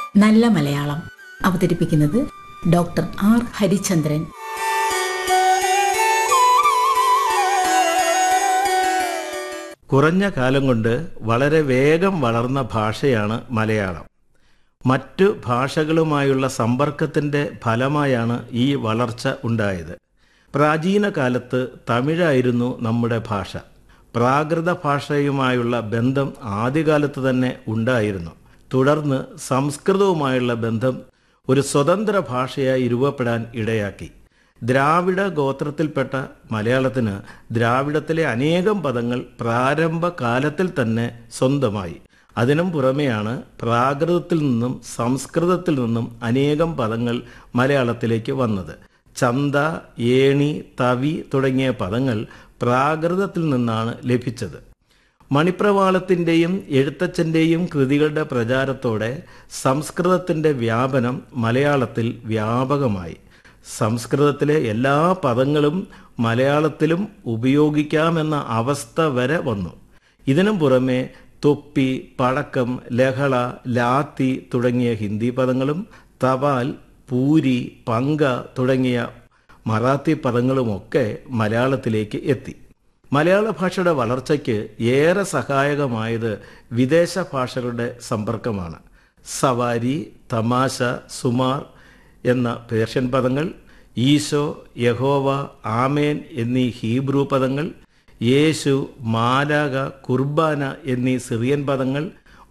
നല്ല മലയാളം അവതരിപ്പിക്കുന്നത് doctor R Harichandran കുറഞ്ഞ കാലം കൊണ്ട് വളരെ വേഗം വളർന്ന ഭാഷയാണ് മലയാളം മറ്റു ഭാഷകളുമായുള്ള സമ്പർക്കത്തിൻ്റെ ഫലമായാണ് ഈ വളർച്ച ഉണ്ടായത് പ്രാചീന കാലത്ത് തമിഴായിരുന്നു നമ്മുടെ ഭാഷ പ്രാകൃത ഭാഷയുമായുള്ള ബന്ധം ആദ്യകാലത്ത് തന്നെ ഉണ്ടായിരുന്നു തുടർന്ന് സംസ്കൃതവുമായുള്ള ബന്ധം ഒരു സ്വതന്ത്ര ഭാഷയായി രൂപപ്പെടാൻ ഇടയാക്കി ദ്രാവിഡ ഗോത്രത്തിൽപ്പെട്ട മലയാളത്തിന് ദ്രാവിഡത്തിലെ അനേകം പദങ്ങൾ പ്രാരംഭ കാലത്തിൽ തന്നെ സ്വന്തമായി അതിനും പുറമെയാണ് പ്രാകൃതത്തിൽ നിന്നും സംസ്കൃതത്തിൽ നിന്നും അനേകം പദങ്ങൾ മലയാളത്തിലേക്ക് വന്നത് ചന്ത ഏണി തവി തുടങ്ങിയ പദങ്ങൾ പ്രാകൃതത്തിൽ നിന്നാണ് ലഭിച്ചത് മണിപ്രവാളത്തിൻ്റെയും എഴുത്തച്ഛൻ്റെയും കൃതികളുടെ പ്രചാരത്തോടെ സംസ്കൃതത്തിൻ്റെ വ്യാപനം മലയാളത്തിൽ വ്യാപകമായി സംസ്കൃതത്തിലെ എല്ലാ പദങ്ങളും മലയാളത്തിലും ഉപയോഗിക്കാമെന്ന അവസ്ഥ വരെ വന്നു ഇതിനും പുറമെ തൊപ്പി പഴക്കം ലഹള ലാത്തി തുടങ്ങിയ ഹിന്ദി പദങ്ങളും തപാൽ പൂരി പങ്ക തുടങ്ങിയ മറാത്തി പദങ്ങളുമൊക്കെ മലയാളത്തിലേക്ക് എത്തി മലയാള ഭാഷയുടെ വളർച്ചയ്ക്ക് ഏറെ സഹായകമായത് വിദേശ ഭാഷകളുടെ സമ്പർക്കമാണ് സവാരി തമാശ സുമാർ എന്ന പേർഷ്യൻ പദങ്ങൾ ഈശോ യഹോവ ആമേൻ എന്നീ ഹീബ്രു പദങ്ങൾ യേശു മാലാക കുർബാന എന്നീ സിറിയൻ പദങ്ങൾ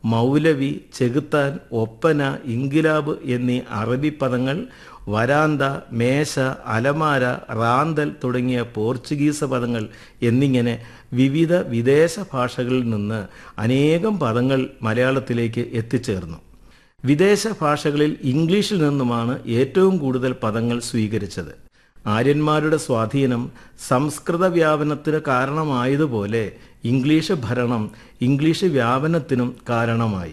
മൗലവി ചെകുത്താൻ ഒപ്പന ഇൻകിലാബ് എന്നീ അറബി പദങ്ങൾ വരാന്ത മേശ അലമാര റാന്തൽ തുടങ്ങിയ പോർച്ചുഗീസ് പദങ്ങൾ എന്നിങ്ങനെ വിവിധ വിദേശ ഭാഷകളിൽ നിന്ന് അനേകം പദങ്ങൾ മലയാളത്തിലേക്ക് എത്തിച്ചേർന്നു വിദേശ ഭാഷകളിൽ ഇംഗ്ലീഷിൽ നിന്നുമാണ് ഏറ്റവും കൂടുതൽ പദങ്ങൾ സ്വീകരിച്ചത് ആര്യന്മാരുടെ സ്വാധീനം സംസ്കൃത വ്യാപനത്തിന് കാരണമായതുപോലെ ഇംഗ്ലീഷ് ഭരണം ഇംഗ്ലീഷ് വ്യാപനത്തിനും കാരണമായി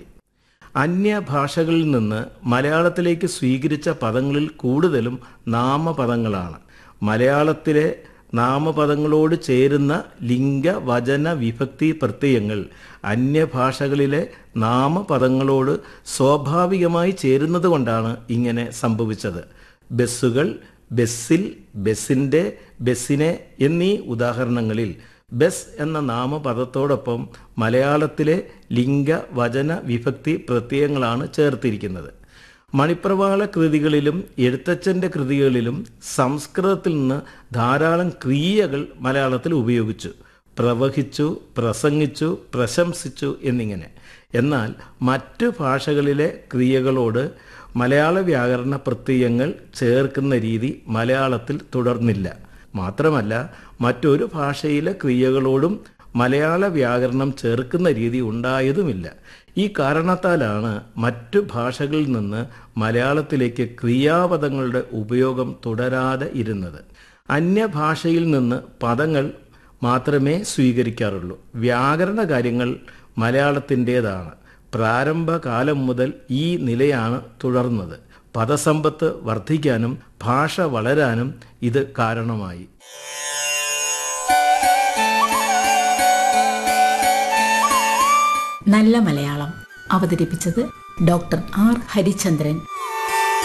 അന്യഭാഷകളിൽ നിന്ന് മലയാളത്തിലേക്ക് സ്വീകരിച്ച പദങ്ങളിൽ കൂടുതലും നാമപദങ്ങളാണ് മലയാളത്തിലെ നാമപദങ്ങളോട് ചേരുന്ന ലിംഗ വചന വിഭക്തി പ്രത്യയങ്ങൾ അന്യഭാഷകളിലെ നാമപദങ്ങളോട് സ്വാഭാവികമായി ചേരുന്നത് കൊണ്ടാണ് ഇങ്ങനെ സംഭവിച്ചത് ബസ്സുകൾ ബസ്സിൽ ബസ്സിൻ്റെ ബസ്സിനെ എന്നീ ഉദാഹരണങ്ങളിൽ ബസ് എന്ന നാമപദത്തോടൊപ്പം മലയാളത്തിലെ ലിംഗ വചന വിഭക്തി പ്രത്യയങ്ങളാണ് ചേർത്തിരിക്കുന്നത് മണിപ്രവാള കൃതികളിലും എഴുത്തച്ഛൻ്റെ കൃതികളിലും സംസ്കൃതത്തിൽ നിന്ന് ധാരാളം ക്രിയകൾ മലയാളത്തിൽ ഉപയോഗിച്ചു പ്രവഹിച്ചു പ്രസംഗിച്ചു പ്രശംസിച്ചു എന്നിങ്ങനെ എന്നാൽ മറ്റു ഭാഷകളിലെ ക്രിയകളോട് മലയാള വ്യാകരണ പ്രത്യയങ്ങൾ ചേർക്കുന്ന രീതി മലയാളത്തിൽ തുടർന്നില്ല മാത്രമല്ല മറ്റൊരു ഭാഷയിലെ ക്രിയകളോടും മലയാള വ്യാകരണം ചേർക്കുന്ന രീതി ഉണ്ടായതുമില്ല ഈ കാരണത്താലാണ് മറ്റു ഭാഷകളിൽ നിന്ന് മലയാളത്തിലേക്ക് ക്രിയാപദങ്ങളുടെ ഉപയോഗം തുടരാതെ ഇരുന്നത് അന്യഭാഷയിൽ നിന്ന് പദങ്ങൾ മാത്രമേ സ്വീകരിക്കാറുള്ളൂ വ്യാകരണ കാര്യങ്ങൾ മലയാളത്തിൻ്റേതാണ് പ്രാരംഭകാലം മുതൽ ഈ നിലയാണ് തുടർന്നത് പദസമ്പത്ത് വർദ്ധിക്കാനും ഭാഷ വളരാനും ഇത് കാരണമായി നല്ല മലയാളം അവതരിപ്പിച്ചത് ഡോക്ടർ ആർ ഹരിചന്ദ്രൻ